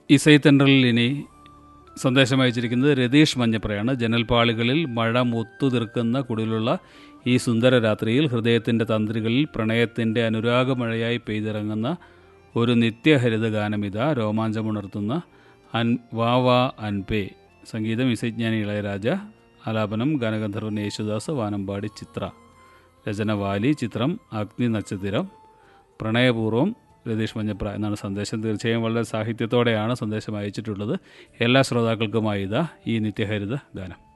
ഇസൈ തെൻഡറിൽ ഇനി സന്ദേശം അയച്ചിരിക്കുന്നത് രതീഷ് മഞ്ഞപ്രയാണ് ജനൽപ്പാളികളിൽ മഴ മുത്തുതീർക്കുന്ന കുടിലുള്ള ഈ സുന്ദര രാത്രിയിൽ ഹൃദയത്തിൻ്റെ തന്ത്രികളിൽ പ്രണയത്തിൻ്റെ അനുരാഗമഴയായി പെയ്തിറങ്ങുന്ന ഒരു നിത്യഹരിത ഗാനമിത രോമാഞ്ചമുണർത്തുന്ന അൻ വാ വാ അൻപേ സംഗീതം ഇസൈജ്ഞാനി ഇളയരാജ ആലാപനം ഗാനഗന്ധർവൻ യേശുദാസ് വാനമ്പാടി ചിത്ര രചന വാലി ചിത്രം അഗ്നി നക്ഷത്രം പ്രണയപൂർവ്വം രതീഷ് മഞ്ഞപ്ര എന്നാണ് സന്ദേശം തീർച്ചയായും വളരെ സാഹിത്യത്തോടെയാണ് സന്ദേശം അയച്ചിട്ടുള്ളത് എല്ലാ ശ്രോതാക്കൾക്കുമായി ഇതാ ഈ നിത്യഹരിത ഗാനം